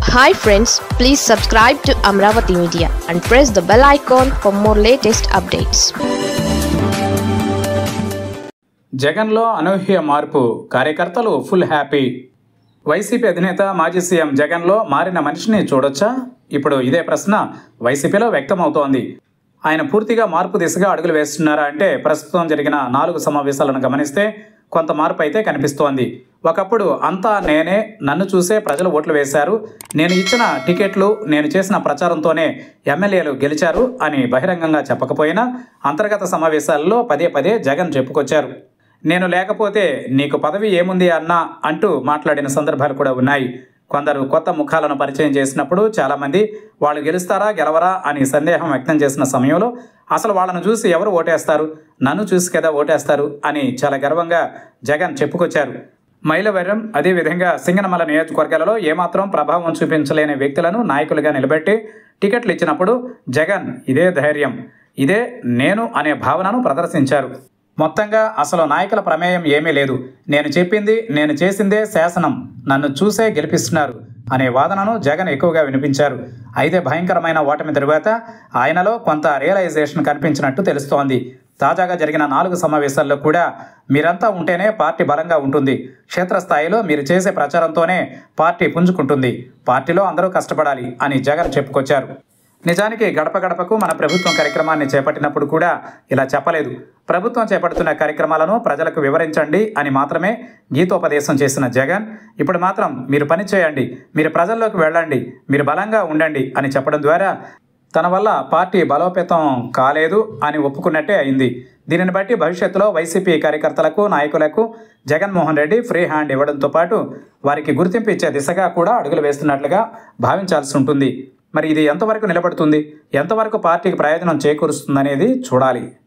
hi friends please subscribe to Amaravati media and press the bell icon for more latest updates జగన్లో అనూహ్య మార్పు కార్యకర్తలు full happy YCP అధినేత మాజీ సీఎం జగన్లో మారిన మనిషిని చూడొచ్చా ఇప్పుడు ఇదే ప్రశ్న వైసీపీలో వ్యక్తమవుతోంది ఆయన పూర్తిగా మార్పు దిశగా అడుగులు వేస్తున్నారా అంటే ప్రస్తుతం జరిగిన నాలుగు సమావేశాలను గమనిస్తే కొంత మార్పు అయితే కనిపిస్తోంది ఒకప్పుడు అంతా నేనే నన్ను చూసే ప్రజలు ఓట్లు వేశారు నేను ఇచ్చిన టికెట్లు నేను చేసిన ప్రచారంతోనే ఎమ్మెల్యేలు గెలిచారు అని బహిరంగంగా చెప్పకపోయినా అంతర్గత సమావేశాల్లో పదే పదే జగన్ చెప్పుకొచ్చారు నేను లేకపోతే నీకు పదవి ఏముంది అన్నా అంటూ మాట్లాడిన సందర్భాలు కూడా ఉన్నాయి కొందరు కొత్త ముఖాలను పరిచయం చేసినప్పుడు చాలామంది వాళ్ళు గెలుస్తారా గెలవరా అని సందేహం వ్యక్తం చేసిన సమయంలో అసలు వాళ్ళను చూసి ఎవరు ఓటేస్తారు నన్ను చూసి కదా ఓటేస్తారు అని చాలా గర్వంగా జగన్ చెప్పుకొచ్చారు మైలవరం అదేవిధంగా సింగనమల నియోజకవర్గాలలో ఏమాత్రం ప్రభావం చూపించలేని వ్యక్తులను నాయకులుగా నిలబెట్టి టికెట్లు ఇచ్చినప్పుడు జగన్ ఇదే ధైర్యం ఇదే నేను అనే భావనను ప్రదర్శించారు మొత్తంగా అసలు నాయకుల ప్రమేయం ఏమీ లేదు నేను చెప్పింది నేను చేసిందే శాసనం నన్ను చూసే గెలిపిస్తున్నారు అనే వాదనను జగన్ ఎక్కువగా వినిపించారు అయితే భయంకరమైన ఓటమి తరువాత ఆయనలో కొంత రియలైజేషన్ కనిపించినట్టు తెలుస్తోంది తాజాగా జరిగిన నాలుగు సమావేశాల్లో కూడా మీరంతా ఉంటేనే పార్టీ బలంగా ఉంటుంది క్షేత్రస్థాయిలో మీరు చేసే ప్రచారంతోనే పార్టీ పుంజుకుంటుంది పార్టీలో అందరూ కష్టపడాలి అని జగన్ చెప్పుకొచ్చారు నిజానికి గడప గడపకు మన ప్రభుత్వం కార్యక్రమాన్ని చేపట్టినప్పుడు కూడా ఇలా చెప్పలేదు ప్రభుత్వం చేపడుతున్న కార్యక్రమాలను ప్రజలకు వివరించండి అని మాత్రమే గీతోపదేశం చేసిన జగన్ ఇప్పుడు మాత్రం మీరు పని చేయండి మీరు ప్రజల్లోకి వెళ్ళండి మీరు బలంగా ఉండండి అని చెప్పడం ద్వారా తన వల్ల పార్టీ బలోపేతం కాలేదు అని ఒప్పుకున్నట్టే అయింది దీనిని బట్టి భవిష్యత్తులో వైసీపీ కార్యకర్తలకు నాయకులకు జగన్మోహన్ రెడ్డి ఫ్రీ హ్యాండ్ ఇవ్వడంతో పాటు వారికి గుర్తింపు ఇచ్చే దిశగా కూడా అడుగులు వేస్తున్నట్లుగా భావించాల్సి ఉంటుంది మరి ఇది ఎంతవరకు నిలబడుతుంది ఎంతవరకు పార్టీకి ప్రయోజనం చేకూరుస్తుందనేది చూడాలి